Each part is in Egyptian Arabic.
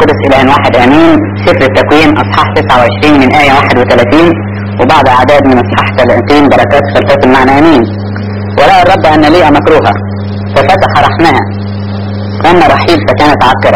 قدس إله واحد آمين سفر التكوين أصحاح 29 من آية 31 وبعض أعداد من أصحاح 30 بركات فلتكن معنا آمين ورأى الرب أن ليئة مكروهة ففتح رحمها أما رحيل فكانت عاقرا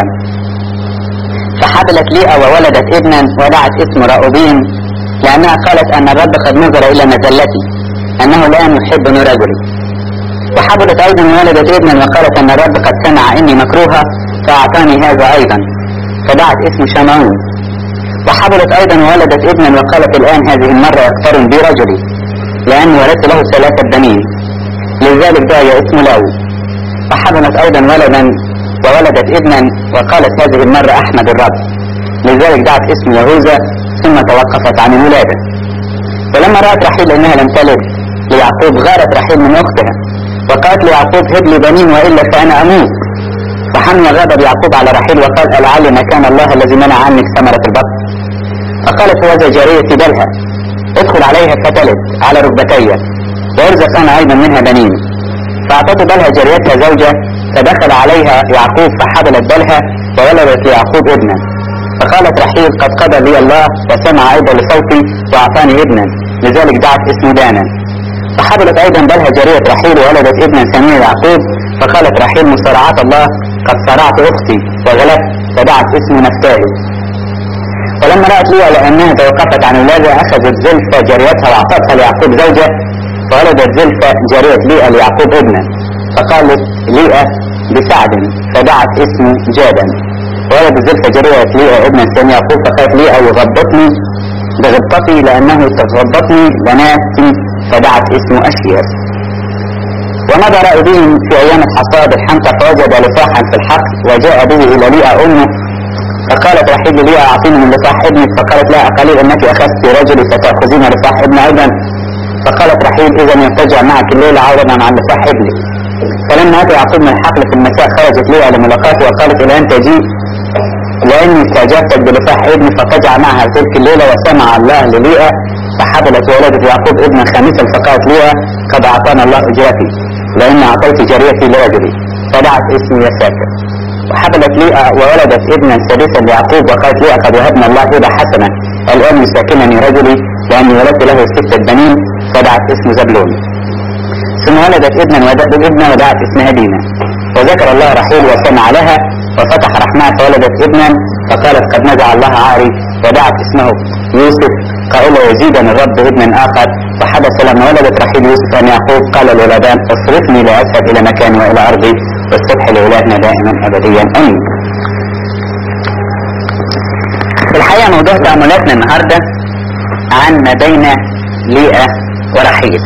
فحبلت ليئة وولدت ابنا ودعت اسمه رأوبين لأنها قالت أن الرب قد نظر إلى مزلتي أنه الآن يحبني رجلي وحبلت أيضا ولدت ابنا وقالت أن الرب قد سمع إني مكروهة فأعطاني هذا أيضا فدعت اسم شمعون وحبلت أيضا ولدت ابنا وقالت الآن هذه المرة يقترن بي رجلي لأني ولدت له ثلاثة بنين لذلك دعي اسم لاو وحبلت أيضا ولدا وولدت ابنا وقالت هذه المرة أحمد الرب لذلك دعت اسم يهوذا ثم توقفت عن الولادة ولما رأت رحيل أنها لم تلد ليعقوب غارت رحيل من أختها وقالت ليعقوب هب لي بنين وإلا فأنا أموت فحمل غضب يعقوب على رحيل وقال ألعل مكان الله الذي منع عنك ثمرة البطن فقالت هذا جارية بلها ادخل عليها فتلد على ركبتي وارزق أنا أيضا منها بنين فأعطته بلها جاريتها زوجة فدخل عليها يعقوب فحبلت بلها وولدت ليعقوب ابنا فقالت رحيل قد قضى لي الله وسمع أيضا لصوتي وأعطاني ابنا لذلك دعت اسمه دانا فحبلت أيضا بلها جارية رحيل وولدت ابنا سميه يعقوب فقالت رحيل مصارعات الله قد صارعت أختي وغلبت فدعت اسمه نفتالي ولما رأت ليا لأنها توقفت عن الولادة أخذت زلفة جاريتها وأعطتها ليعقوب زوجة فولدت زلفة جارية ليئة ليعقوب ابنا فقالت ليئة بسعد فدعت اسمه جادا ولدت زلفة جارية ليئة ابنا سمي يعقوب فقالت ليئة يغبطني بغبطتي لأنه تغبطني بناتي فدعت اسمه أشياس ومضى رائدين في أيام الحصاد الحنطة فوجد لفاحا في الحقل وجاء به إلى ليئة أمه فقالت رحيل ليئة أعطيني من لفاح ابنك فقالت لا أقليل أنك أخذت رجلي فتأخذين لفاح ابني أيضا فقالت رحيل إذا يرتجع معك الليلة عوضا عن لفاح ابني فلما أتى يعقوب من الحقل في المساء خرجت ليئة لملاقاته وقالت إلى أن تجيء لأني استأجرتك بلفاح ابني فقجع معها تلك الليلة وسمع الله لليئة فحبلت وولدت يعقوب ابنا خامسا فقالت ليئة قد أعطانا الله أجرتي لأن أعطيت جاريتي لرجلي فدعت اسمي يساكر وحبلت ليئة وولدت ابنا سادسا ليعقوب وقالت ليئة قد وهبنا الله هبة حسنة الآن يساكنني رجلي لأني ولدت له ستة بنين فدعت اسمه زبلون ثم ولدت ابنا ابنا ودعت اسمها دينا وذكر الله رحيل وسمع لها وفتح رحمها فولدت ابنا فقالت قد نزع الله عاري ودعت اسمه يوسف قائلا يزيدني الرب ابنا اخر وحدث لما ولدت رحيل يوسف ان يعقوب قال الولدان اصرفني لاذهب الى مكاني والى ارضي والصبح لالهنا دائما ابديا امين. في الحقيقه موضوع تاملاتنا النهارده عن ما بين ليئه ورحيل.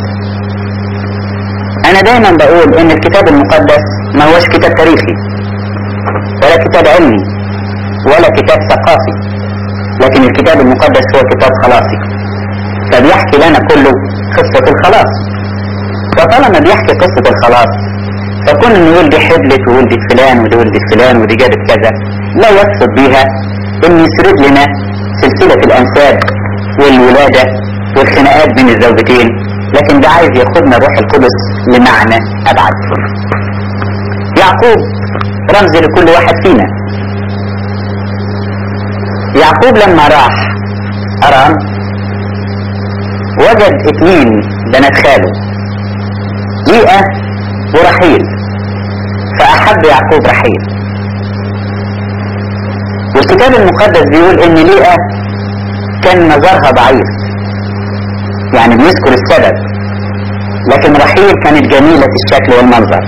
انا دايما بقول ان الكتاب المقدس ما هوش كتاب تاريخي ولا كتاب علمي ولا كتاب ثقافي لكن الكتاب المقدس هو كتاب خلاصي فبيحكي لنا كله قصة الخلاص فطالما بيحكي قصة الخلاص فكون انه يقول دي حبلت وولدت فلان ودي ولدت فلان ودي جابت كذا لا يقصد بيها ان يسرد لنا سلسلة الانساب والولادة والخناقات بين الزوجتين لكن ده عايز ياخدنا روح القدس لمعنى ابعد يعقوب رمز لكل واحد فينا يعقوب لما راح أرام وجد اثنين بنات خاله ليئة ورحيل فأحب يعقوب رحيل والكتاب المقدس بيقول ان ليئة كان نظرها ضعيف يعني بيذكر السبب لكن رحيل كانت جميلة الشكل والمنظر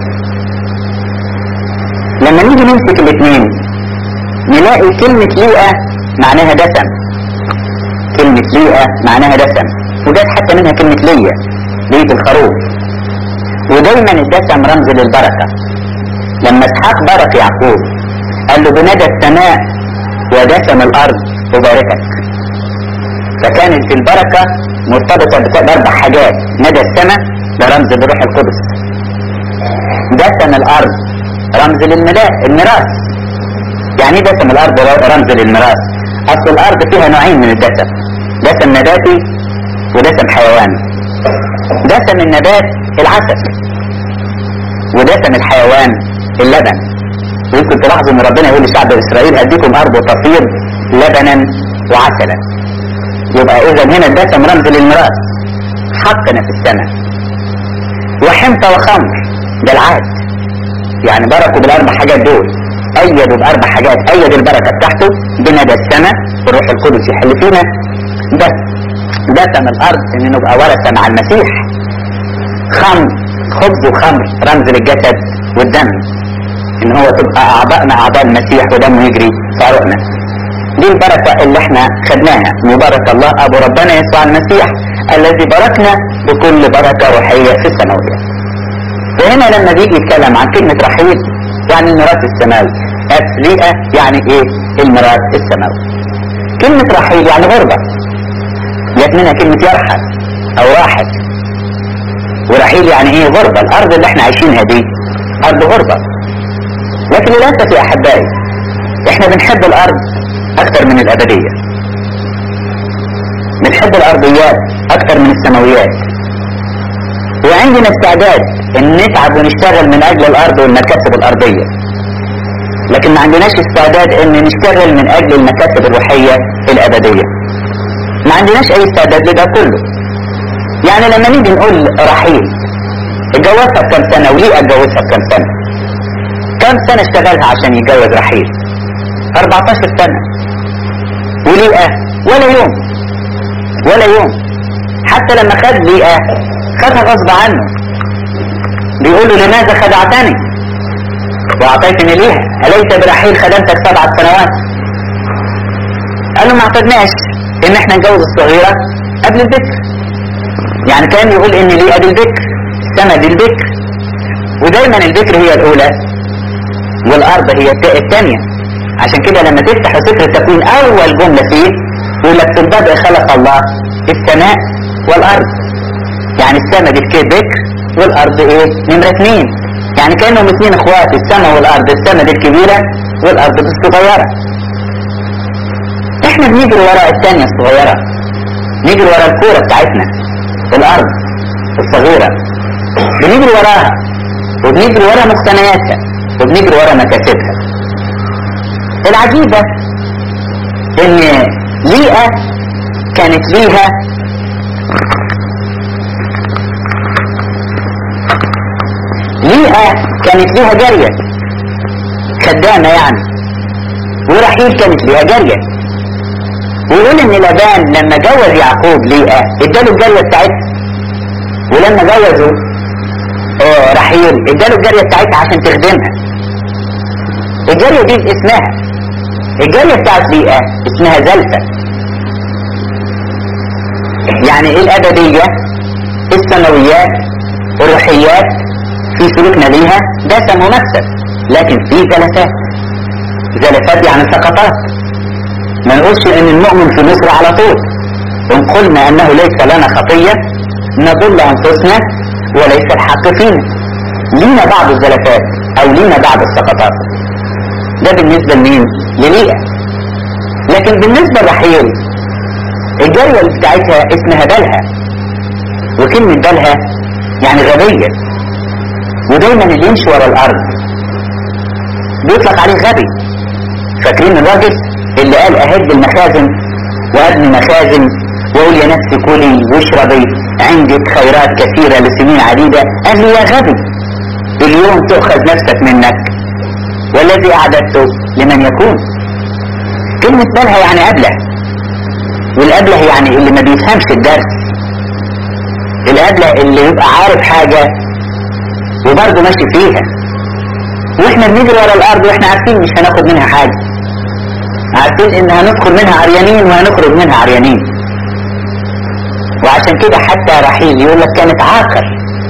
لما نيجي نمسك الاثنين نلاقي كلمة ليئة معناها دسم كلمة ليئة معناها دسم وجات حتى منها كلمة ليا لية الخروف ودايما الدسم رمز للبركة لما اسحاق بارك يعقوب قال له بندى السماء ودسم الأرض أباركك فكانت البركة مرتبطة بأربع حاجات ندى السماء ده رمز لروح القدس دسم الأرض رمز للميراث الميراث يعني ايه دسم الارض رمز للميراث اصل الارض فيها نوعين من الدسم دسم نباتي ودسم حيواني دسم النبات العسل ودسم الحيوان اللبن ويمكن تلاحظوا ان ربنا يقول لشعب اسرائيل اديكم ارض تفيض لبنا وعسلا يبقى اذا هنا الدسم رمز للميراث حقنا في السماء وحنطة وخمر ده العهد يعني بركوا بالاربع حاجات دول ايدوا باربع حاجات ايد البركة بتاعته بندى السماء والروح القدس يحل فينا بس دسم الارض ان نبقى ورثة مع المسيح خمر خبز وخمر رمز للجسد والدم ان هو تبقى اعضائنا اعضاء المسيح ودمه يجري في عروقنا دي البركة اللي احنا خدناها مبارك الله ابو ربنا يسوع المسيح الذي باركنا بكل بركة روحية في السماويات فهنا لما بيجي يتكلم عن كلمة رحيل يعني الميراث السماوي أسريئة يعني ايه الميراث السماوي كلمة رحيل يعني غربة جت منها كلمة يرحل او راحل ورحيل يعني ايه غربة الارض اللي احنا عايشينها دي ارض غربة لكن للأسف يا احبائي احنا بنحب الارض اكتر من الابدية بنحب الارضيات اكتر من السماويات وعندنا استعداد ان نتعب ونشتغل من اجل الارض والمكاسب الارضية لكن ما عندناش استعداد ان نشتغل من اجل المكاسب الروحية الابدية ما عندناش اي استعداد لده كله يعني لما نيجي نقول رحيل اتجوزها بكام سنة وليه اتجوزها بكام سنة كام سنة اشتغلها عشان يتجوز رحيل 14 سنة وليه ولا يوم ولا يوم حتى لما خد ليئة خدها غصب عنه بيقول له لماذا خدعتني واعطيتني ليها اليس برحيل خدمتك سبعة سنوات قال له ما اعتدناش ان احنا نجوز الصغيرة قبل البكر يعني كان يقول ان ليئة دي البكر السنة دي البكر ودايما البكر هي الاولى والارض هي الثانية عشان كده لما تفتح سفر التكوين اول جملة فيه يقول لك في البدء خلق الله السماء والارض يعني السماء دي بكير بكر والارض ايه نمرة اتنين يعني كانهم اتنين اخوات السماء والارض السماء دي الكبيرة والارض دي الصغيرة احنا بنجري وراء الثانية الصغيرة نجري وراء الكورة بتاعتنا الارض الصغيرة بنجري وراها وبنجري وراء مقتنياتها وبنجري وراء مكاسبها العجيبة ان ليئة كانت ليها ليئة كانت ليها جارية خدامة يعني ورحيل كانت ليها جارية ويقول ان لبان لما جوز يعقوب ليئة اداله الجارية بتاعتها ولما جوزوا اه رحيل اداله الجارية بتاعتها عشان تخدمها الجارية دي اسمها الجارية بتاعت ليئة اسمها زلفة يعني ايه الابدية السماويات الروحيات في سلوكنا ليها دسم ومكسب لكن في زلفات زلفات يعني سقطات ما نقولش ان المؤمن في مصر على طول ان قلنا انه ليس لنا خطية نضل انفسنا وليس الحق فينا لينا بعض الزلفات او لينا بعض السقطات ده بالنسبة لمين لليئة لكن بالنسبة لرحيل الجارية اللي بتاعتها اسمها بلها وكلمة بلها يعني غبية ودايما اللي يمشي ورا الارض بيطلق عليه غبي فاكرين الراجل اللي قال اهد المخازن وابني مخازن واقول يا نفسي كلي واشربي عندك خيرات كثيرة لسنين عديدة قال لي يا غبي اليوم تؤخذ نفسك منك والذي اعددته لمن يكون كلمة بلها يعني ابله والابله يعني اللي ما بيفهمش الدرس الابله اللي يبقى عارف حاجة وبرضه ماشي فيها واحنا بنجري ورا الارض واحنا عارفين مش هناخد منها حاجة عارفين ان هندخل منها عريانين وهنخرج منها عريانين وعشان كده حتى رحيل يقول لك كانت عاقر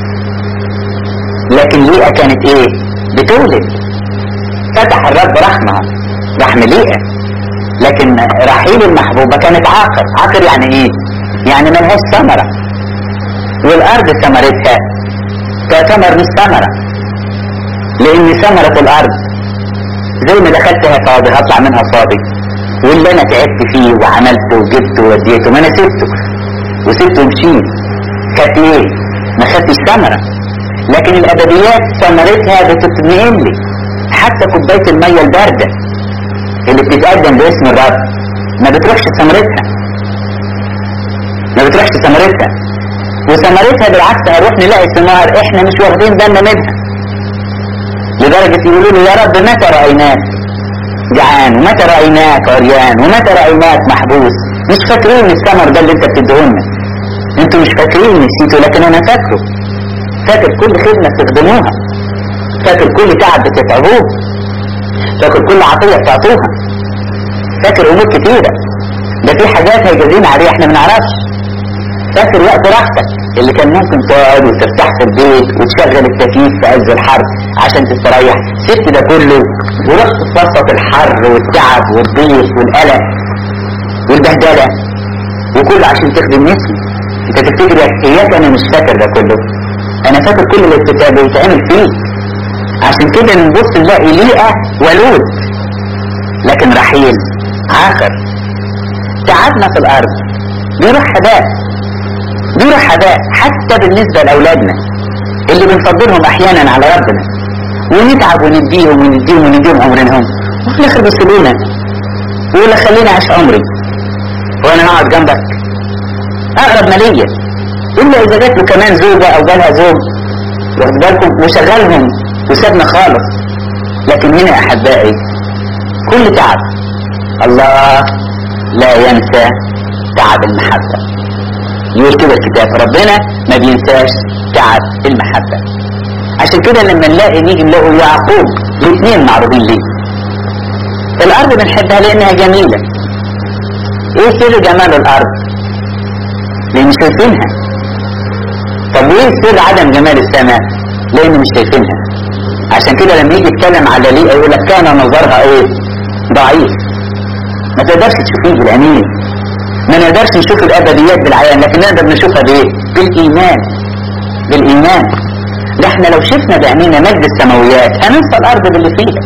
لكن ليئة كانت ايه بتولد فتح الرب رحمها رحم ليئة لكن رحيل المحبوبة كانت عاقر عاقر يعني ايه يعني ملهاش ثمرة والارض ثمرتها تعتبر مش ثمرة لان ثمرة الارض زي ما دخلتها فاضي هطلع منها فاضي واللي انا تعبت فيه وعملته وجبته ووديته ما انا سبته وسبته ومشيت كانت ايه ما خدتش ثمرة لكن الابديات ثمرتها بتطمئن لي حتى كوباية المية الباردة اللي بتتقدم باسم الرب ما بتروحش ثمرتها ما بتروحش ثمرتها وثمرتها بالعكس هنروح نلاقي ثمار احنا مش واخدين بالنا منها لدرجة يقولوا لي يا رب متى رأيناك جعان ومتى رأيناك عريان ومتى رأيناك محبوس مش فاكرين الثمر ده اللي انت بتديهولنا انتوا مش فاكرين نسيتوا لكن انا فاكره فاكر كل خدمة بتخدموها فاكر كل تعب بتتعبوه فاكر كل عطية بتعطوها فاكر امور كتيرة ده في حاجات هيجازينا عليها احنا ما نعرفش فاكر وقت راحتك اللي كان ممكن تقعد وترتاح في البيت وتشغل التكييف في عز الحر عشان تستريح سبت ده كله ورحت تبسط الحر والتعب والضيق والقلق والبهدلة وكله عشان تخدم نفسي انت تفتكر اياك انا مش فاكر ده كله انا فاكر كل اللي بيتعمل فيه عشان كده نبص نلاقي ليئة ولود لكن رحيل عاخر تعبنا في الارض بيروح هباء بيروح هباء حتى بالنسبة لأولادنا اللي بنفضلهم أحيانا على ربنا ونتعب ونديهم ونديهم ونديهم عمرنا وفي الآخر بيسيبونا ويقول خليني أعيش عمري وأنا هقعد جنبك أقرب ما ليا إلا إذا جات له كمان زوجة أو جالها زوج واخد بالكم وشغلهم وسابنا خالص لكن هنا أحبائي كل تعب الله لا ينسى تعب المحبة يقول كده الكتاب ربنا ما بينساش تعب المحبة عشان كده لما نلاقي نيجي نلاقي يعقوب الاثنين معروفين ليه الارض بنحبها لانها جميلة ايه سر جمال الارض لان شايفينها طب وايه سر عدم جمال السماء لان مش شايفينها عشان كده لما يجي يتكلم على ليه يقول لك كان نظرها ايه ضعيف ما تقدرش تشوفيه بالعينين ما نقدرش نشوف الابديات بالعيان لكن نقدر نشوفها بايه بالايمان بالايمان ده احنا لو شفنا بعينينا مجد السماويات هننسى الارض باللي فيها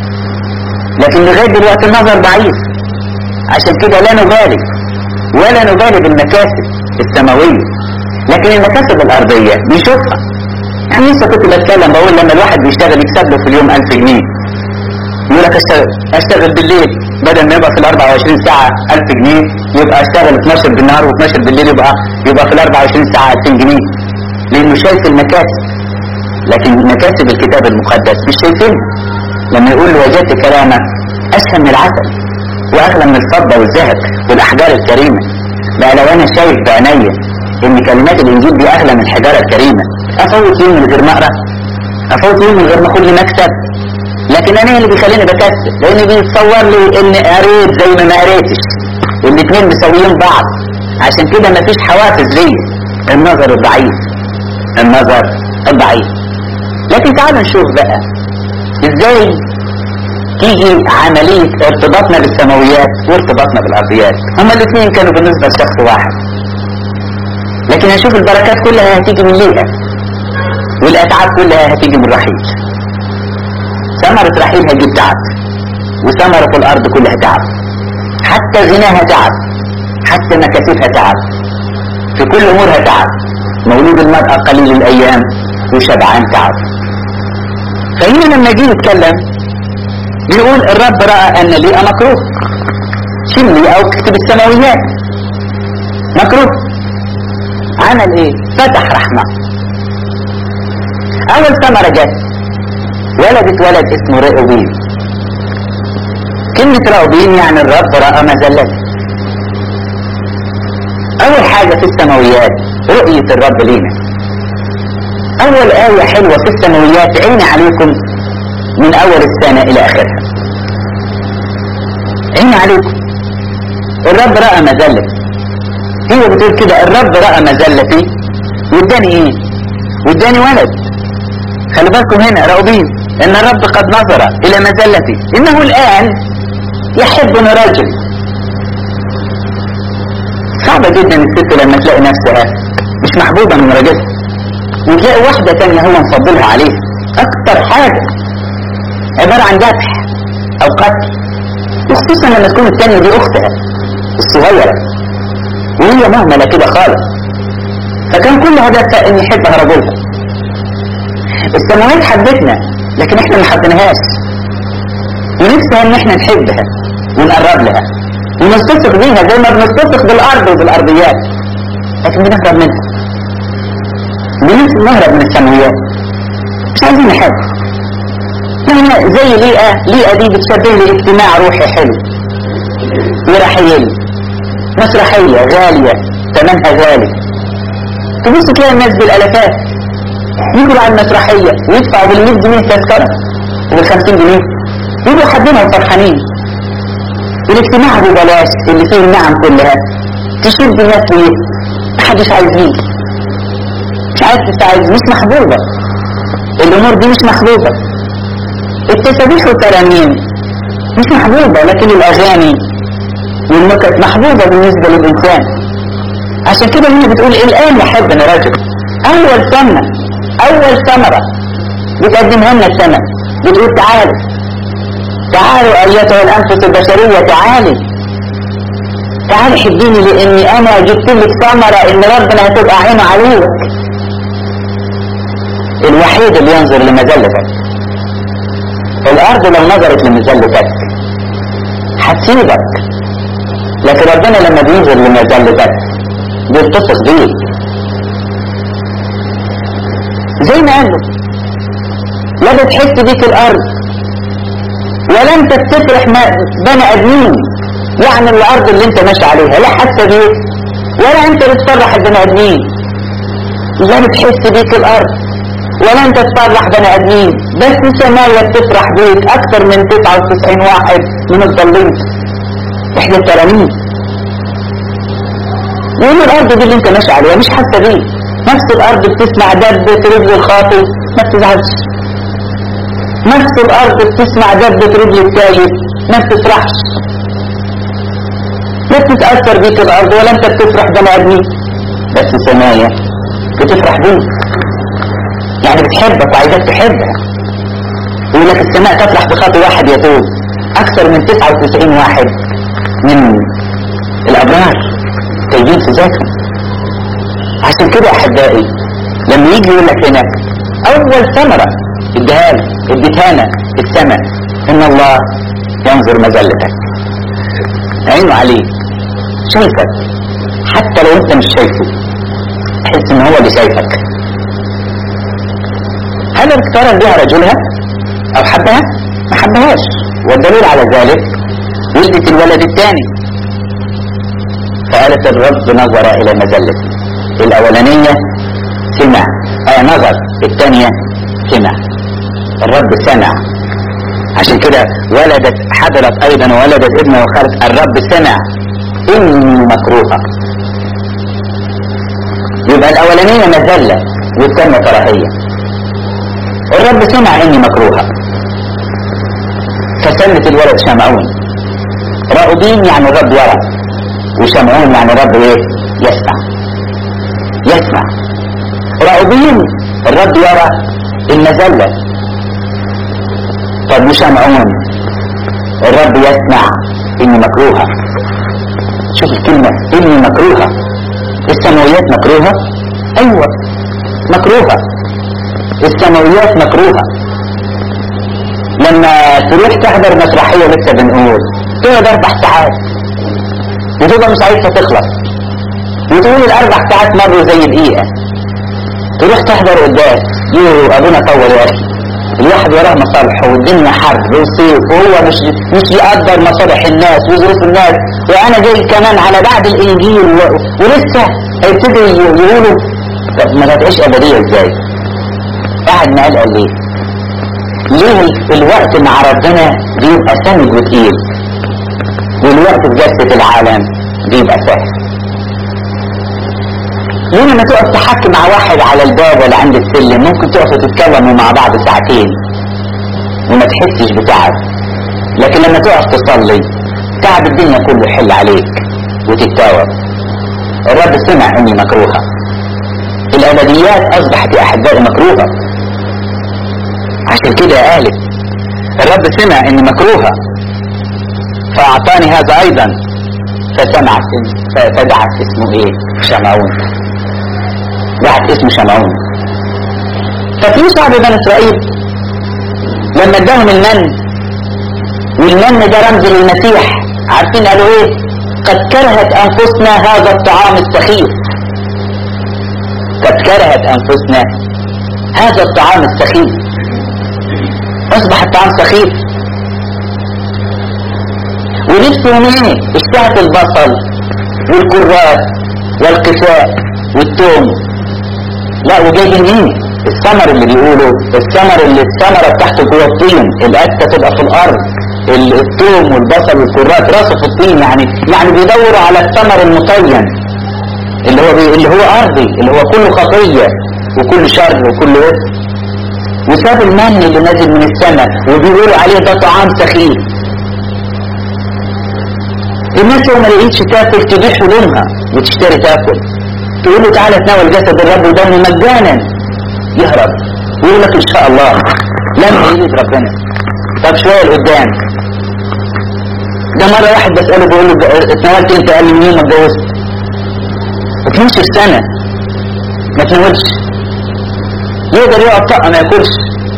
لكن لغايه دلوقتي النظر ضعيف عشان كده لا نبالي ولا نبالي بالمكاسب السماويه لكن المكاسب الارضيه بنشوفها يعني لسه كنت بتكلم بقول لما الواحد بيشتغل يكسب له في اليوم 1000 جنيه يقول لك اشتغل اشتغل بالليل بدل ما يبقى في ال 24 ساعة 1000 جنيه يبقى اشتغل 12 بالنهار و12 بالليل يبقى يبقى في ال 24 ساعة 2000 جنيه لانه شايف المكاسب لكن مكاسب الكتاب المقدس مش شايفينها لما يقول له وجدت كلامك اسهل من العسل واغلى من الفضة والذهب والاحجار الكريمة بقى لو انا شايف بعينيا ان كلمات الانجيل دي اغلى من الحجارة الكريمة افوت يوم من غير ما اقرا افوت يوم من غير ما اخد لي مكتب لكن انا اللي بيخليني بكسل لان بيتصور لي ان قريت زي ما ما قريتش والاثنين مساويين بعض عشان كده مفيش حوافز ليا النظر الضعيف النظر الضعيف لكن تعالوا نشوف بقى ازاي تيجي عملية ارتباطنا بالسماويات وارتباطنا بالارضيات هما الاثنين كانوا بالنسبة لشخص واحد لكن هنشوف البركات كلها هتيجي من ليها والاتعاب كلها هتيجي من رحيل ثمرة رحيل هتجيب تعب وثمرة الارض كلها تعب حتى زناها تعب حتى مكاسبها تعب في كل امورها تعب مولود المرأة قليل الايام وشبعان تعب فهنا لما جه يتكلم بيقول الرب رأى ان لي مكروه شيل لي او اكتب السماويات مكروه عمل ايه فتح رحمة اول ثمرة جت ولدت ولد اسمه رأوبين كلمة رأوبين يعني الرب رأى مزلته اول حاجة في السماويات رؤية الرب لينا اول آية حلوة في السماويات عين عليكم من اول السنة الى اخرها عين عليكم الرب رأى مزلتي هي بتقول كده الرب رأى مزلتي واداني ايه واداني ولد خلي بالكم هنا رأوبين ان الرب قد نظر الى مزلتي انه الان يحبني رجل صعبة جدا الست لما تلاقي نفسها مش محبوبة من راجلها وتلاقي واحدة تانية هو مفضلها عليها اكتر حاجة عبارة عن ذبح او قتل وخصوصا لما تكون التانية دي اختها الصغيرة وهي مهملة كده خالص فكان كل هدفها ان يحبها رجلها السماوات حبتنا لكن احنا ما حبيناهاش ونفسها ان احنا نحبها ونقرب لها ونستثق بيها زي ما بنستثق بالارض وبالارضيات لكن بنهرب منها بنهرب من السماويات مش عايزين نحب يعني زي ليئة ليئة دي بتشبه لي اجتماع روحي حلو ورحيل مسرحية غالية ثمنها غالي تبص تلاقي الناس بالالافات يجوا على المسرحية ويدفعوا بال100 جنيه تذكرة وبال50 جنيه يبقوا حابينها وفرحانين الاجتماع ببلاش اللي فيه النعم كلها تشد الناس ليه محدش عايزين مش عايز تستعيد مش محبوبة الامور دي مش محبوبة التسابيح والترانيم مش محبوبة لكن الاغاني والنكت محبوبة بالنسبة للانسان عشان كده هي بتقول الان يحبني رجل اول سنة اول ثمرة بتقدمها لنا السنة بتقول تعالوا تعالوا ايتها الانفس البشرية تعالي تعالي حبيني لاني انا جبت لك ثمرة ان ربنا هتبقى عينه عليك الوحيد اللي ينظر لمذلتك الارض لو نظرت لمذلتك هتسيبك لكن ربنا لما بينظر لمذلتك بيتصف بيك زي ما قال لا بتحس بيك الارض ولا انت بتفرح بني ادمين يعني الارض اللي انت ماشي عليها لا حاسه بيك ولا انت بتفرح البني ادمين لا بتحس بيك الارض ولا انت تفرح بني ادمين بس السماوية بتفرح بيك اكثر من 99 واحد من الضالين احنا التلاميذ يقول الارض دي اللي انت ماشي عليها مش حاسه بيك نفس الارض بتسمع دبة رجل الخاطئ ما بتزعلش نفس الارض بتسمع دبة رجل التايب ما بتفرحش لا بتتأثر بيك الارض ولا انت بتفرح بني ادمين بس السماية بتفرح بيك يعني بتحبك وعايزك تحبها يقول لك السماء تفرح بخطوة واحد يتوب اكثر من 99 واحد من الابرار تايبين في ذاتهم عشان كده احبائي لما يجي يقول لك هنا اول ثمرة اديها اديتها السماء ان الله ينظر مذلتك عينه عليك شايفك حتى لو انت مش شايفه تحس ان هو اللي شايفك هل اقترن بها رجلها او حبها ما حبهاش والدليل على ذلك ولدت الولد الثاني فقالت الرب نظر الى مذلتي الاولانية سمع آه نظر الثانية سمع الرب سمع عشان كده ولدت حضرت ايضا وولدت ابنه وقالت الرب سمع اني مكروهة يبقى الاولانية مذلة والثانية كراهية الرب سمع اني مكروهة فسمت الولد شمعون راؤدين يعني الرب يرى وشمعون يعني الرب ايه يسمع يسمع راؤدين الرب يرى المذلة طب وشمعون الرب يسمع اني مكروهة شوف الكلمة اني مكروهة السماويات مكروهة ايوه مكروهة السماويات مكروهة لما تروح تحضر مسرحية لسه بنقول تقعد اربع ساعات وتبقى مش عايزة تخلص وتقول الاربع ساعات مروا زي دقيقة تروح تحضر قداس يو ابونا طول يا اخي الواحد وراه مصالحه والدنيا حرب وصيف وهو مش مش يقدر مصالح الناس وظروف الناس وانا جاي كمان على بعد الانجيل و... ولسه هيبتدوا يقولوا طب ما هتعيش ابديه ازاي؟ قاعد ما قال ليه؟ ليه الوقت مع ربنا بيبقى سند وتقيل والوقت في جلسة العالم بيبقى سهل ليه لما تقف تحكي مع واحد على الباب ولا عند السلم ممكن تقفوا تتكلموا مع بعض ساعتين وما تحسش بتعب لكن لما تقف تصلي تعب الدنيا كله يحل عليك وتتاوب الرب سمع اني مكروهة الابديات اصبحت يا احبائي مكروهة عشان كده يا قالت الرب سمع اني مكروهة فاعطاني هذا ايضا فسمع فدعت اسمه ايه شمعون دعت اسمه شمعون ففي شعب بني اسرائيل لما اداهم المن والمن ده رمز للمسيح عارفين قالوا ايه قد كرهت انفسنا هذا الطعام السخيف قد كرهت انفسنا هذا الطعام السخيف اصبح الطعام سخيف ونفسه منه اشتهت البصل والكرات والقفاء والثوم لا وجايب منين الثمر اللي بيقولوا الثمر اللي الثمرة بتاعته جوه الطين القتة تبقى في الارض الثوم والبصل والكرات راسه في الطين يعني يعني بيدوروا على الثمر المطين اللي هو بي اللي هو ارضي اللي هو كله خطية وكل شر وكل اثم وساب المن اللي نازل من السماء وبيقولوا عليه ده طعام سخيف الناس لو ما لقيتش تاكل تبيع هدومها وتشتري تاكل تقول له تعالى تناول جسد الرب ودمه مجانا يهرب ويقول لك ان شاء الله لما يجي ربنا طب شويه لقدام ده مره واحد بساله بيقول له اتناولت انت قال لي من يوم ما اتجوزت 12 سنه ما تناولش يقدر يقعد طاقه ما ياكلش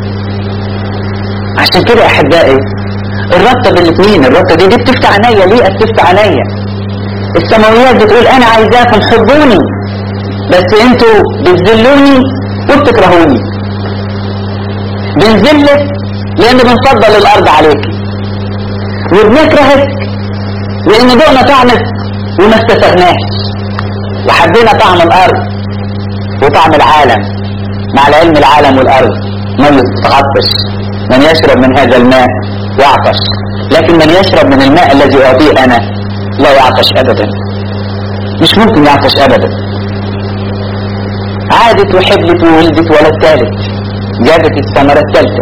عشان كده احبائي الربطة بالاثنين الربطة دي دي بتفتح عينيا ليه بتفتح عينيا السماويات بتقول انا عايزاكم حبوني بس انتوا بتذلوني وبتكرهوني بنذلك لان بنفضل الارض عليك وبنكرهك لان دقنا طعمك وما استسغناش وحبينا طعم الارض وطعم العالم مع العلم العالم والارض ما يتغطش من يشرب من هذا الماء يعطش لكن من يشرب من الماء الذي أعطيه أنا لا يعطش أبدا مش ممكن يعطش أبدا عادت وحبلت وولدت ولد ثالث جابت الثمرة الثالثة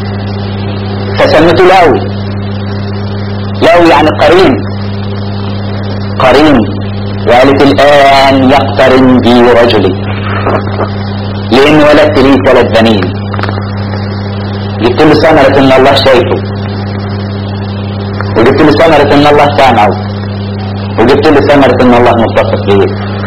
فسمته لاوي لاوي يعني قرين قرين وقالت الآن يقترن بي رجلي لأن ولدت لي ثلاث بنين جبت له ثمرة إن الله شايفه وجبت له ثمرة ان الله سامعه وجبت له ثمرة ان الله متصف به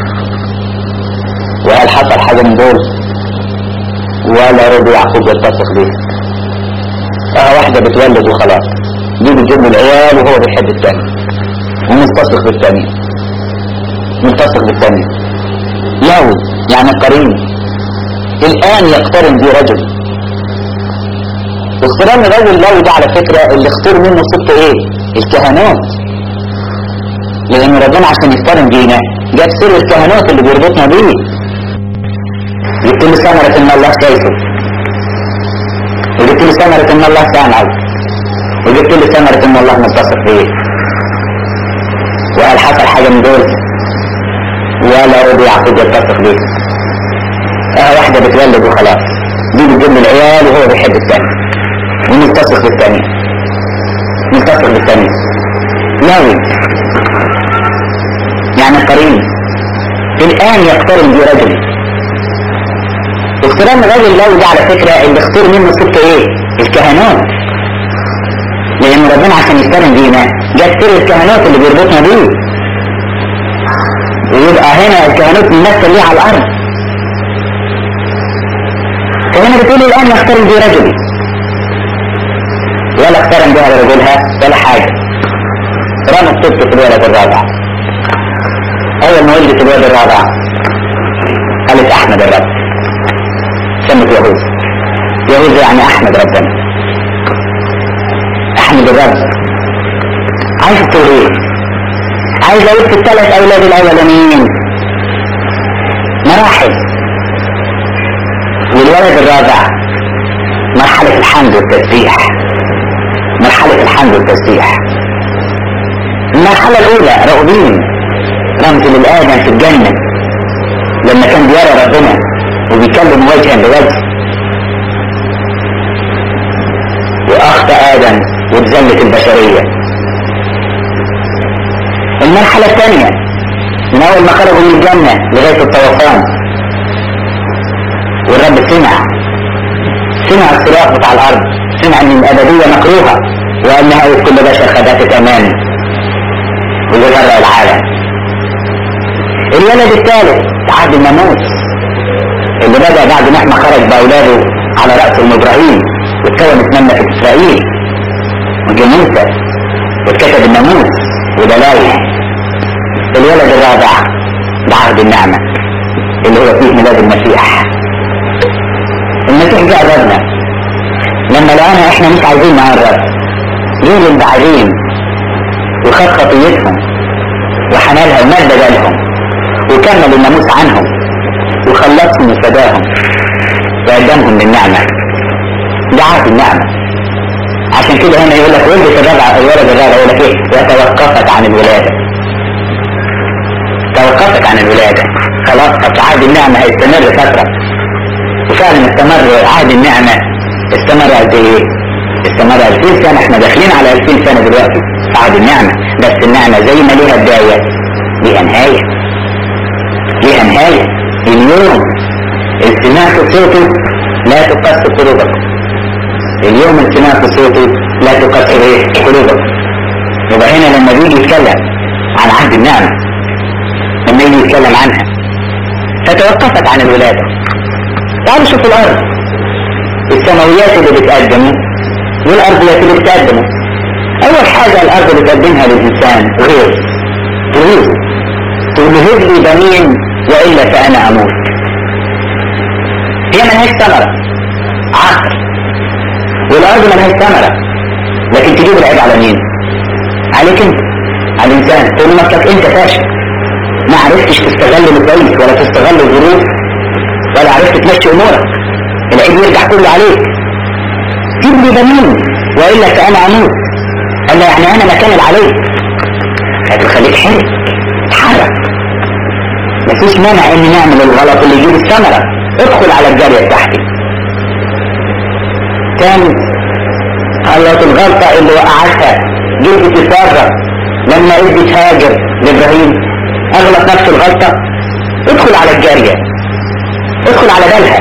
وهل حصل حاجة من دول ولا رضي يعقوب يلتصق به اه واحدة بتولد وخلاص دي بتجيب له العيال وهو بيحب الثاني وملتصق بالثاني ملتصق بالثاني ياوي يعني قرين الان يقترن بي رجل واختيران الرجل لو ده على فكرة اللي اختار منه صدق ايه الكهنوت لان ربنا عشان يقترن بينا جاب سر الكهنوت اللي بيربطنا بيه جبت له ثمرة ان الله شايفه وجبت له ثمرة ان الله سامعه وجبت له ثمرة ان الله متصف بيه وهل حصل حاجة من دول ولا رضي يعقوب يتصف بيه اه واحدة بتولد وخلاص دي بتجيب له العيال وهو بيحب الثاني وملتصق بالثاني ملتصق بالثاني ناوي يعني قرين الآن يقترن برجل اقتران الرجل لو ده على فكرة اللي اختار منه ست ايه الكهنوت لان ربنا عشان يقترن بينا جاب سر الكهنوت اللي بيربطنا بيه ويبقى هنا الكهنوت ممثل ليه على الارض كمان بتقول الان يقترن برجل ولا اقترن بها برجلها ولا حاجة رمت ست في الولد الرابع اول ما ولدت الولد الرابع قالت احمد الرب سمت يهوذا يهوذا يعني احمد ربنا احمد الرب عايز تقول ايه عايز اقول في الثلاث اولاد الاولانيين مراحل والولد الرابع مرحلة الحمد والتسبيح مرحلة الحمد والتسبيح المرحلة الأولى رغبين رمز للآدم في الجنة لما كان بيرى ربنا وبيكلم وجها لوجه وأخطأ آدم واتذلت البشرية المرحلة الثانية من أول ما خرجوا من الجنة لغاية الطوفان والرب سمع سمع الصراخ بتاع الأرض سمع ان الابدية مكروهة وان نهاية كل بشر خدافة امان ويجرى العالم الولد الثالث عهد الناموس اللي بدأ بعد ما احنا خرج بأولاده على رأس ابراهيم واتكونت مملكة إسرائيل وجه موسى واتكتب الناموس ودلائل الولد الرابع بعهد النعمة اللي هو فيه ميلاد المسيح المسيح جاء ربنا لما لقانا احنا مش عايزين نقرب جه للبعيدين وخد خطيتهم وحملها ومد بالهم وكمل الناموس عنهم وخلصهم وفداهم وقدمهم للنعمة ده عهد النعمة عشان كده هنا يقول لك ولد الرابع الولد الرابع يقول لك ايه وتوقفت عن الولادة توقفت عن الولادة خلاص طب عهد النعمة هيستمر فترة وفعلا استمر عهد النعمة استمر قد ايه استمر 2000 سنة احنا داخلين على 2000 سنة دلوقتي في عهد النعمة بس النعمة زي ما ليها بداية ليها نهاية ليها نهاية اليوم اللي سمعت صوته لا تقص قلوبكم اليوم اللي سمعت صوته لا تقص ايه قلوبكم يبقى هنا لما بيجي يتكلم عن عهد النعمة لما يجي يتكلم عنها فتوقفت عن الولادة تعالوا شوفوا الأرض السماويات اللي بتقدمه والأرضيات اللي بتقدمه أول حاجة الأرض اللي بتقدمها للإنسان غير تغيظ تقول له هب لي بنين وإلا فأنا أموت هي ملهاش ثمرة عقل والأرض ملهاش ثمرة لكن تجيب العيب على مين؟ عليك أنت على الإنسان تقول له نفسك أنت فاشل ما عرفتش تستغل الكويس ولا تستغل الظروف ولا عرفت تمشي أمورك العيب يرجع كله عليك جيب لي بنين وإلا فأنا أموت قال له يعني أنا مكان العلي هتخليك حرك تحرك مفيش مانع إن نعمل الغلط اللي يجيب الثمرة ادخل على الجارية بتاعتي كان غلط الغلطة اللي وقعتها جبت تفرق لما ادت هاجر لابراهيم اغلط نفس الغلطة ادخل على الجارية ادخل على بالها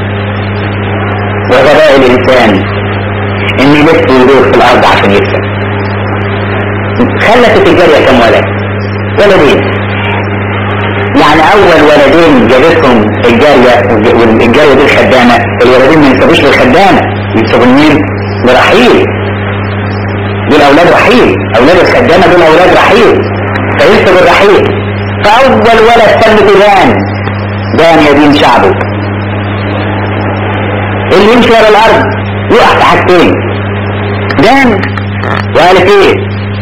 وغباء الانسان ان يلف ويدور في الارض عشان يكسب خلفت الجارية كم ولد ولدين يعني اول ولدين جابتهم الجارية والجارية دي الخدامة الولدين ما ينسبوش للخدامة ينسبوا لمين لرحيل دول اولاد رحيل اولاد الخدامة دول اولاد رحيل فينسب الرحيل فاول ولد سمته دان دان يدين شعبه اللي يمشي ورا الارض يقع في حاجتين دان وقالت ايه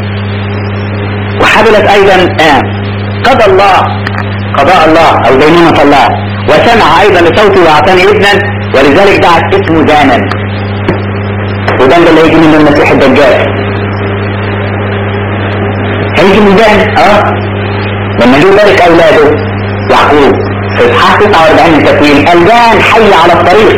وحبلت ايضا آه. قضى الله قضاء الله او دينونة الله وسمع ايضا لصوته واعطاني ابنا ولذلك دعت اسمه دانا ودان ده اللي هيجي من المسيح الدجال هيجي من دان اه لما جه ذلك اولاده يعقوب في اصحاح 49 من تكوين قال دان حي على الطريق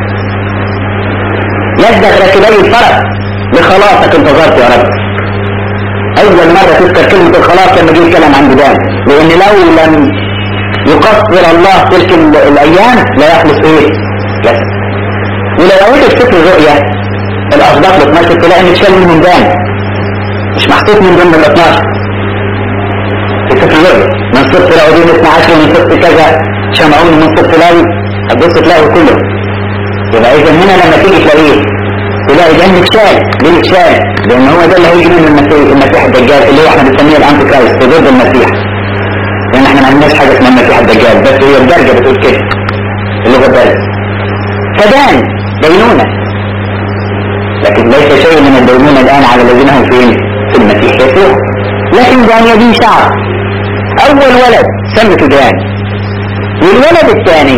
يدك راكبي الفرس لخلاصك انتظرت يا رب اول مرة تذكر كلمة الخلاص لما جه الكلام عن دان لان لو لم يقصر الله تلك الايام لا يخلص ايه بس ولو قريت سفر الرؤيا الاصداق ال 12 تلاقي ان اتشال منهم دان مش محطوط من ضمن ال 12 في سفر الرؤيا من صفر لاودين 12 ومن صفر كذا شمعون من صفر لاوي هتبص تلاقي كله يبقى اذا هنا لما تيجي تلاقيه تلاقي ده اتشال ليه اتشال؟ لان هو ده اللي هيجي من المسيح المسيح الدجال اللي هو احنا بنسميه الانتي كرايست ضد المسيح لان احنا ما عندناش حاجه اسمها المسيح الدجال بس هي الدرجه بتقول كده اللغه الدرجه فدان دينونه لكن ليس شيء من الدينونه الان على الذين هم فين في المسيح يسوع لكن دان يدين شعر اول ولد سمته دان والولد الثاني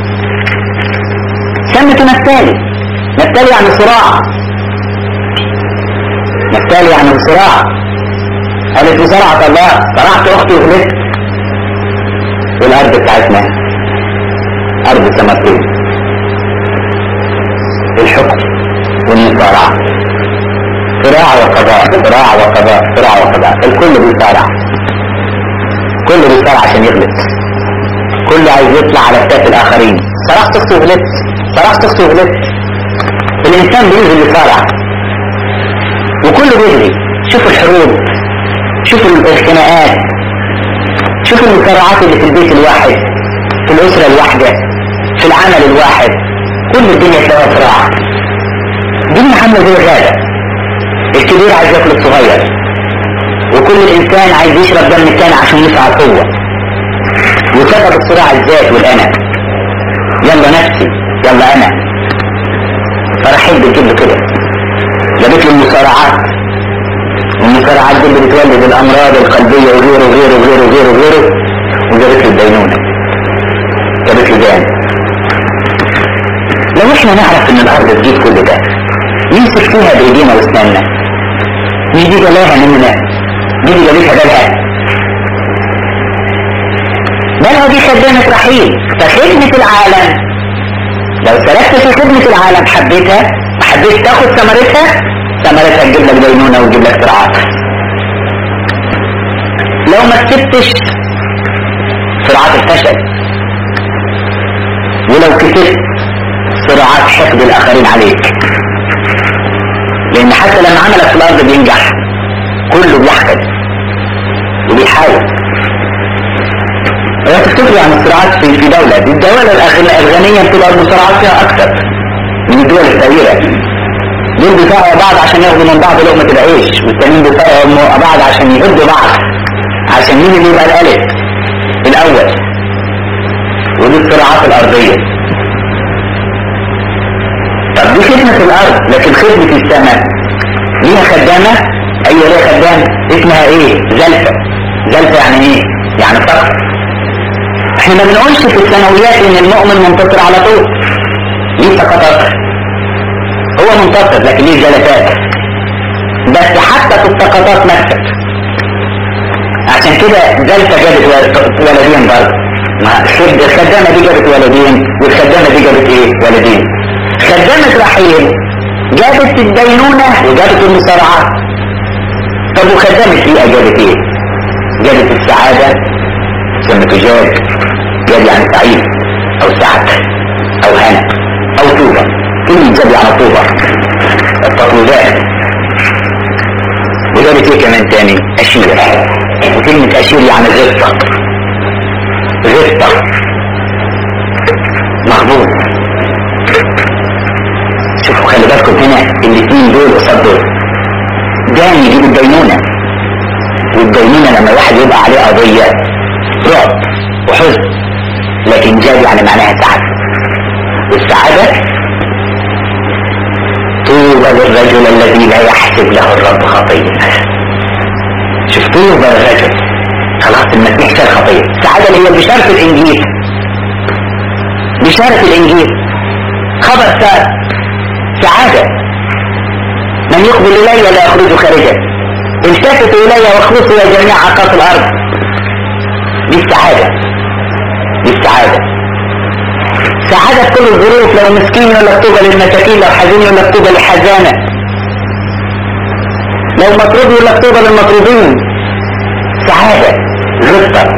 سمته نفتالي نفتالي يعني صراع نفتالي يعني صراع قالت بصراعة الله صرعت اختي وغلبت والارض بتاعتنا ارض سمكين الحكم والمصارعة صراع وقضاء صراع وقضاء صراع وقضاء الكل بيصارع كل بيصارع عشان يغلب كله عايز يطلع على كتاف الاخرين صرعت اختي وغلبت صرعت اختي وغلبت الانسان بينزل يصارع وكله بيجري شوفوا الحروب شوفوا الخناقات شوفوا المصارعات اللي في البيت الواحد في الاسرة الواحدة في العمل الواحد كل الدنيا تلاقيها صراع الدنيا عاملة زي غابة الكبير عايز ياكل الصغير وكل انسان عايز يشرب دم التاني عشان يسعى قوة وسبب الصراع الذات والانا يلا نفسي يلا انا فراح بتجيب له كده جابت له المصارعات والمصارعات دي اللي بتولد الامراض القلبية وغيره وغيره وغيره وغيره وغيره وجابت له الدينونة جابت له دان لو احنا نعرف ان الارض تجيب كل ده نمسك فيها بايدينا واسناننا مش دي جلاها مننا دي دي جابتها بالها بالها دي خدامة رحيل فخدمة العالم لو سلكت في خدمة العالم حبيتها حبيت تاخد ثمرتها ثمرتها تجيب لك دينونة وتجيب لك صراعات لو ما كسبتش صراعات الفشل ولو كسبت صراعات حقد الاخرين عليك لان حتى لما عملك في الارض بينجح كله بيحقد وبيحاول ولا تفتكروا عن الصراعات في في دولة دي الدولة الغنية بتبقى المصارعات فيها اكثر من الدول الفقيرة دول بيفرقوا بعض عشان ياخدوا من بعض لقمة العيش والتانيين بيفرقوا بعض عشان يهدوا بعض عشان مين اللي يبقى الالف الاول ودي الصراعات الارضية طب دي خدمة الارض لكن خدمة السماء ليها خدامة ايوه ليها خدامة اسمها ايه زلفة زلفة يعني ايه يعني فقر احنا ما بنقولش في الثانويات ان المؤمن منتصر على طول ليه سقطات هو منتصر لكن ليه جلسات بس حتى في السقطات مكسب عشان كده زلفة جابت ولدين برضه الخدامة دي جابت ولدين والخدامة دي جابت ايه ولدين خدامة رحيل جابت الدينونة وجابت المصارعات طب وخدامة ليه جابت ايه جابت السعادة سمته جاد جاد يعني سعيد او سعد او هنا او طوبة كلمة جاد يعني طوبة التطويبات وجابت ايه كمان تاني اشير وكلمة اشير يعني غصة غصة مخبوط شوفوا خلي بالكم هنا الاثنين دول قصاد دول دان يجيب الدينونة والدينونة لما واحد يبقى عليه قضية رعب وحزن لكن جاد يعني معناها سعادة والسعادة طوبى للرجل الذي لا يحسب له الرب خطية شوف طوبى للرجل خلاص المسيح شال خطية السعادة اللي هي بشارة الإنجيل بشارة الإنجيل خبر سار سعادة من يقبل إلي لا يخرج خارجا التفتوا إلي واخلصوا يا جميع عقاق الأرض دي السعادة دي السعادة سعادة في كل الظروف لو مسكين يقول لك طوبى للمساكين لو حزين يقول لك طوبى للحزانة لو مطرود يقول لك طوبى للمطرودين سعادة غصة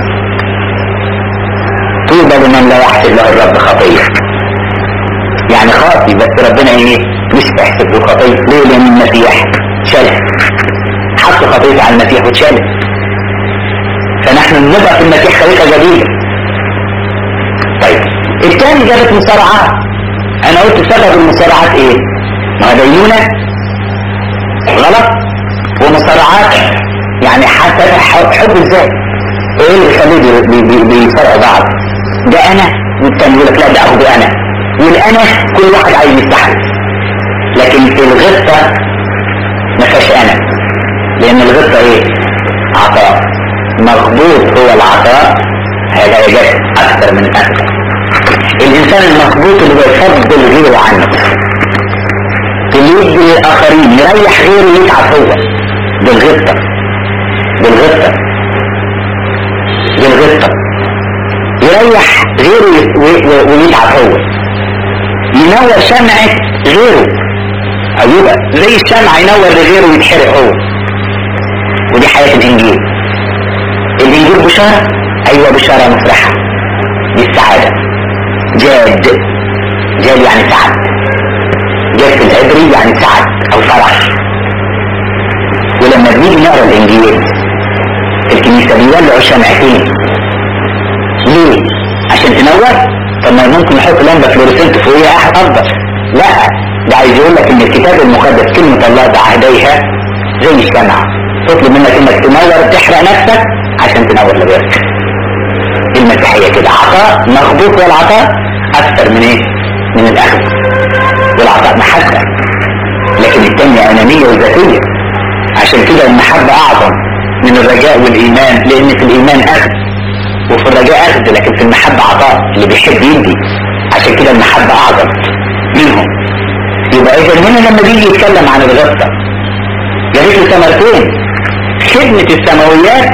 طوبى لمن لا يحسب له الرب خطية يعني خاطي بس ربنا ايه مش تحسب له خطية ليه لان المسيح شال حط خطية على المسيح واتشالت فنحن نبقى في المسيح خليقة جديدة طيب الثاني جابت مصارعات انا قلت سبب المصارعات ايه ما دينونة غلط ومصارعات يعني حتى حب الذات ايه اللي يخليه بي بي بيصارعوا بعض ده انا والتاني يقول لك لا ده اخده انا والانا كل واحد عايز يستحل لكن في الغصة ما فيهاش انا لان الغصة ايه عطاء مغبوط هو العطاء هذا يجب اكثر من اكثر الانسان المخبوط اللي بيفضل غيره عنه اللي يدي للاخرين يريح غيره يتعب هو بالغبطة بالغبطة بالغبطة يريح غيره ويتعب هو ينور شمعة غيره او يبقى زي الشمعة ينور لغيره ويتحرق هو ودي حياة الانجيل الانجيل بشارة ايوه بشارة مفرحة دي السعادة جاد جاد يعني سعد جاد في العبري يعني سعد او فرح ولما بنيجي نقرا الانجيل الكنيسة بيولعوا شمعتين ليه؟ عشان تنور؟ طب ما ممكن نحط لمبة فلوريسنت فوقيها افضل لا ده عايز يقول لك ان الكتاب المقدس كلمة الله بعهديها زي الشمعة تطلب منك انك تنور تحرق نفسك عشان تنور لغيرك المسيحية كده عطاء مخبوط والعطاء اكثر من ايه من الاخذ والعطاء محبة لكن التانية انانية وذاتية عشان كده المحبة اعظم من الرجاء والايمان لان في الايمان اخذ وفي الرجاء اخذ لكن في المحبة عطاء اللي بيحب يدي عشان كده المحبة اعظم منهم يبقى اذا هنا لما بيجي يتكلم عن الغصة جابت له ثمرتين خدمة السماويات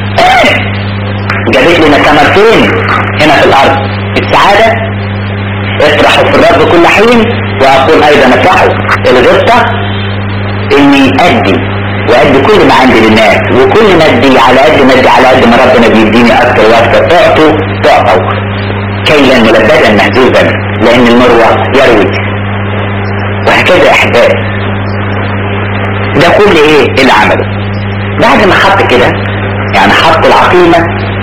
جابت لنا ثمرتين هنا في الارض السعادة افرحوا في الرب كل حين واقول ايضا افرحوا الغصة اني ادي وادي كل ما عندي للناس وكل ما ادي على قد ما ادي على قد ما ربنا بيديني اكتر واكتر اعطوا تعطوا كيلا ملبدا مهزوزا لان المروة يروي وهكذا يا احبائي ده كل ايه اللي عمله بعد ما حط كده يعني حط العقيمة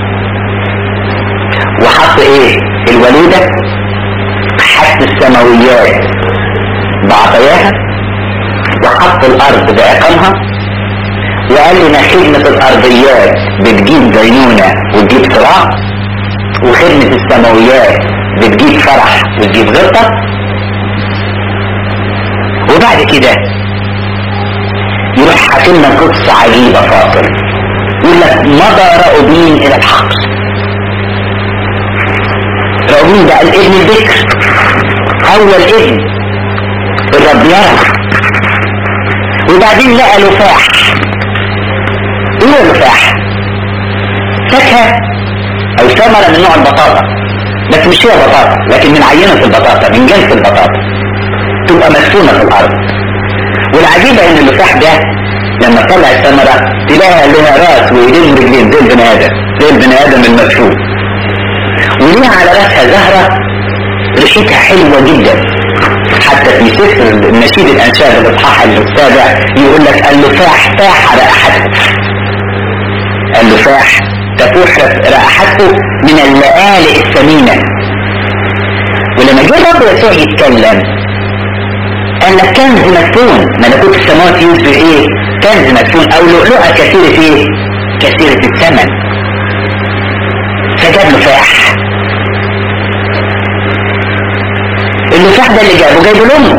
وحط ايه الوليدة حط السماويات بعطاياها وحط الارض بعقامها وقال لنا خدمة الارضيات بتجيب دينونة وتجيب صراع وخدمة السماويات بتجيب فرح وتجيب غطة وبعد كده يروح حاكي لنا قصة عجيبة فاصل يقول لك مضى رأوبين إلى الحق رأوبين ده الابن البكر أول ابن الرب يرى وبعدين لقى لفاح ايه لفاح فاكهة او ثمرة من نوع البطاطا بس مش هي بطاطا لكن من عينة البطاطا من جنس البطاطا تبقى مدفونة في الارض والعجيبة ان اللفاح ده لما طلع الثمرة تلاقيها لها راس وايدين ورجلين زي البني ادم زي البني ادم المدفون وليها على راسها زهرة ريحتها حلوة جدا حتى في سفر النشيد الانشاد الاصحاح السابع يقول لك اللفاح فاح رائحته اللفاح تفوح رائحته من اللآلئ الثمينة ولما جه الرب يسوع يتكلم قال لك كنز مدفون ملكوت السماوات يوسف ايه كنز مدفون او لؤلؤة كثيرة ايه كثيرة الثمن فجاب لفاح اللفاح ده اللي جابه جايبه لامه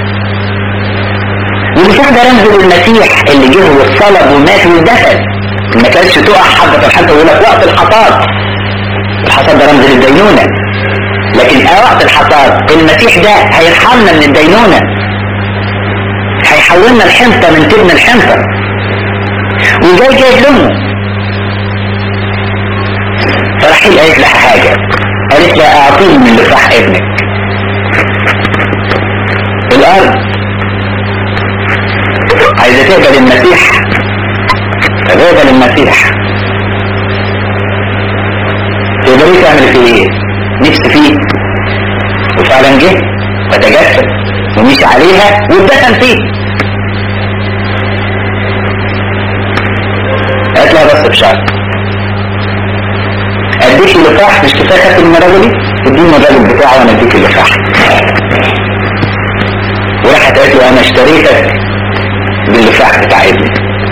واللفاح ده رمز للمسيح اللي جه والصلب ومات واتدفن ما كانش تقع حبة الحصى يقول لك وقت الحصاد الحصاد ده رمز للدينونة لكن وقت الحصاد المسيح ده هيرحمنا من الدينونة هيحولنا الحنطة من تبن الحنطة وجاي جايب لامه فرحيل قالت لها حاجة قالت لها اعطيني من لفاح ابنك الارض عايزة تقبل المسيح تقبل المسيح تقدري تعمل فيه ايه نفس فيه وفعلا جه وتجسد ومشي عليها واتدفن فيه قالت لها بس بشرط اديك اللفاح مش كفايه خدت من رجلي اديني الراجل بتاعه وانا اديك اللفاح وراحت قالت له انا اشتريتك باللفاح بتاع ابني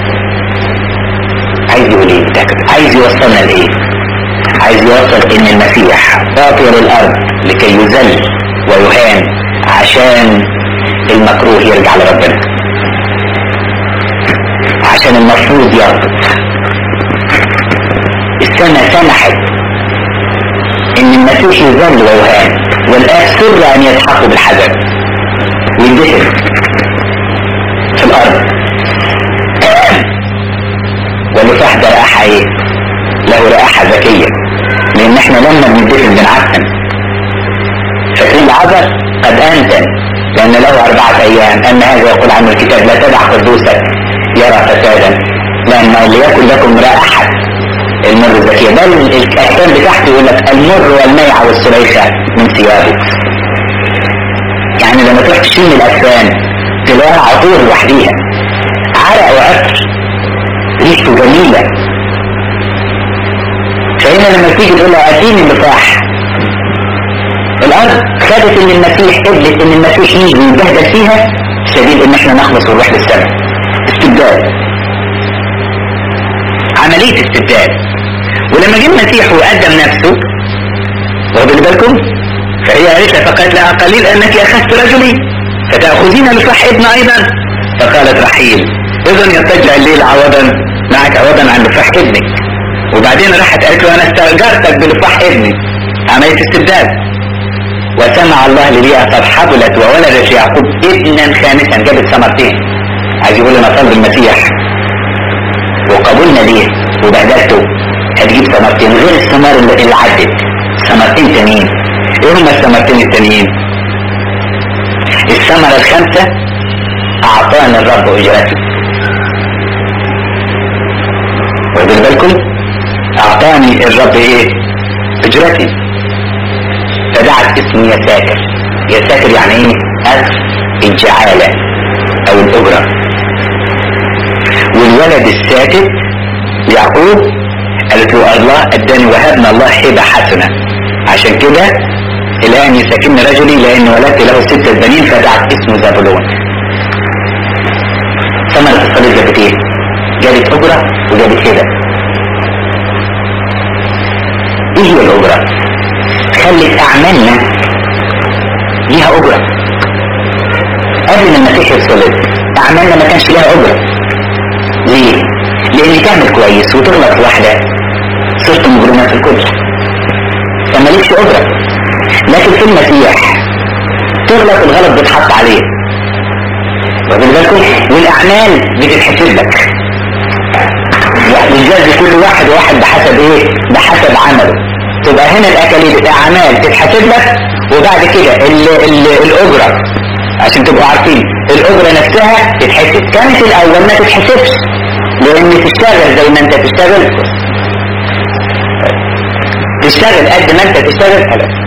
عايز يقول ايه ده عايز يوصلنا لايه عايز يوصل ان المسيح فاطر الارض لكي يذل ويهان عشان المكروه يرجع لربنا عشان المفروض يرفض السنة سمحت ان المسيح يذل ويهان والآن سر ان يسحقوا بالحجر ويندفن في الارض واللفاح ده رائحة ايه له رائحة ذكية لان احنا لما بندفن بنعفن فاكرين العذر قد انتن لان له اربعة ايام ان هذا يقول عنه الكتاب لا تدع قدوسك يرى فسادا لانه ليكن لكم رائحة المر الذكية بل الاحكام بتاعته يقول لك المر والميعة والسليخة من ثيابه يعني لما تروح تشم الأجسام تلاقيها عطور لوحديها عرق وعطر ريحته جميلة فهنا لما تيجي تقول له اديني اللفاح الارض خدت ان المسيح قبلت ان المسيح يجي ويبهدل فيها سبيل ان احنا نخلص ونروح للسماء استبداد استبداد عملية استبداد ولما جه المسيح وقدم نفسه واخدين بالكم فهي قالت له فقالت لها قليل انك اخذت رجلي فتاخذين لصح ابن ايضا فقالت رحيل اذا يتجع الليل عوضا معك عوضا عن لفاح ابنك وبعدين راحت قالت له انا استاجرتك بلفاح ابني عمليه استبداد وسمع الله لليا قد حبلت وولدت يعقوب ابنا خامسا جابت ثمرتين عايز يقول لنا طلب المسيح وقبولنا ليه وبهدلته هتجيب ثمرتين غير الثمار اللي اللي عدت ثمرتين تانيين ايه هما الثمرتين التانيين الثمرة الخامسة اعطانا الرب اجرتي واخدين بالكم اعطاني الرب ايه اجرتي فدعت اسمي يا ساكر يا ساكر يعني ايه اجر الجعالة او الاجرة والولد الساكت يعقوب قالت له الله اداني وهبنا الله هبه حسنه عشان كده الان يساكن رجلي لان ولدت له ستة بنين فدعت اسمه زبلون ثمرة الصليب جابت ايه؟ جابت اجرة وجابت هبة ايه هي الاجرة؟ خلت اعمالنا ليها اجرة قبل ما المسيح يتصلب اعمالنا ما كانش ليها اجرة ليه؟ لان تعمل كويس وتغلط واحدة صرت مجرمة في الكل فمالكش اجرة لكن في المسيح تغلط الغلط بتحط عليه واخد بالكم والاعمال بتتحسب لك بيجازي كل واحد واحد بحسب ايه بحسب عمله تبقى هنا الاكاليل الاعمال تتحسب لك وبعد كده ال ال الاجره عشان تبقوا عارفين الاجره نفسها تتحسب كانت الاول ما تتحسبش لان تشتغل زي ما انت تشتغل تشتغل قد ما انت تشتغل خلاص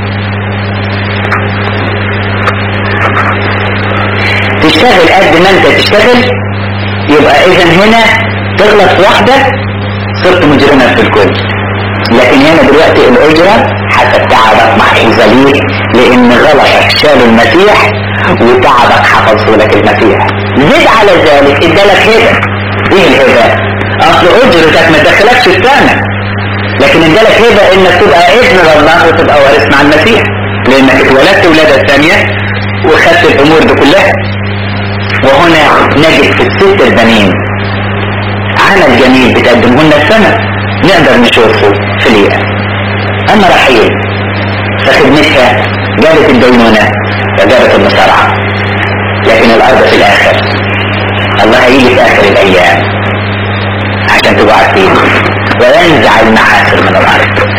تشتغل قد ما انت تشتغل يبقى اذا هنا تغلط واحدة صرت مجرما في الكل لكن هنا دلوقتي الاجرة حسب تعبك محفوظة ليك لان غلطك شال المسيح وتعبك حفظه لك المسيح زد على ذلك ادالك هبة ايه الهبة اصل اجرتك ما تدخلكش السنة لكن ادالك هبة انك تبقى ابن الله وتبقى وارث مع المسيح لانك اتولدت ولادة ثانية وخدت الامور دي كلها وهنا نجد في الست البنين عمل جميل بتقدمه لنا السماء نقدر نشوفه في اليأس اما رحيل فخدمتها جابت الدينونة وجابت المصارعة لكن الارض في الاخر الله هيجي في اخر الايام عشان تبقوا عارفين وينزع المعاصر من الارض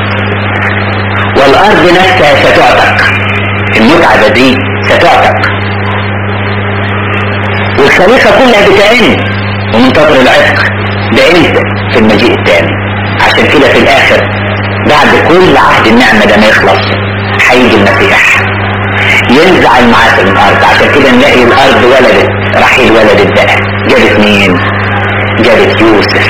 والارض نفسها ستعتق المتعبة دي ستعتق والخليقة كلها بتأن ومنتظر العتق ده امتى في المجيء الثاني عشان كده في الاخر بعد كل عهد النعمة ده ما يخلص هيجي المسيح ينزع المعاصر من الارض عشان كده نلاقي الارض ولدت رحيل ولدت بقى جابت مين جابت يوسف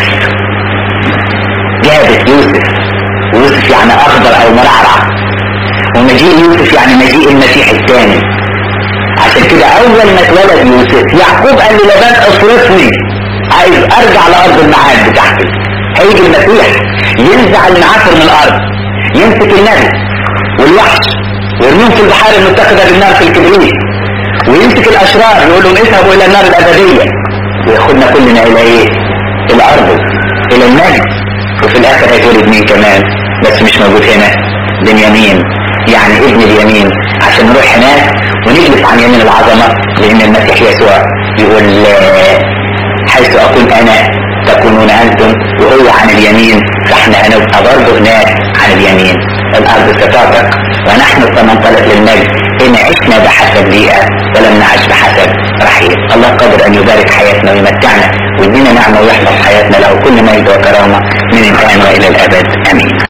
جابت يوسف ويوسف يعني اخضر او مرعرع ومجيء يوسف يعني مجيء المسيح الثاني عشان كده اول ما اتولد يوسف يعقوب قال للبان اصرفني عايز ارجع لارض المعاد بتاعتي هيجي المسيح ينزع المعافر من الارض يمسك النبي والوحش ويرميهم في البحار المتخذه بالنار في الكبريت ويمسك الاشرار يقول لهم اذهبوا الى النار الابديه وياخدنا كلنا الى ايه؟ الارض الى المجد وفي الاخر هيتولد مين كمان بس مش موجود هنا بنيامين يعني ابن اليمين عشان نروح هناك ونجلس عن يمين العظمة لأن المسيح يسوع يقول حيث أكون أنا تكونون أنتم وهو عن اليمين فاحنا هنبقى برضه هناك عن اليمين الأرض ستعتق ونحن سننطلق للمجد إن عشنا بحسب بيئة ولم نعش بحسب رحيل الله قادر أن يبارك حياتنا ويمتعنا ويدينا نعمة ويحفظ حياتنا له كل مجد وكرامة من الآن وإلى الأبد آمين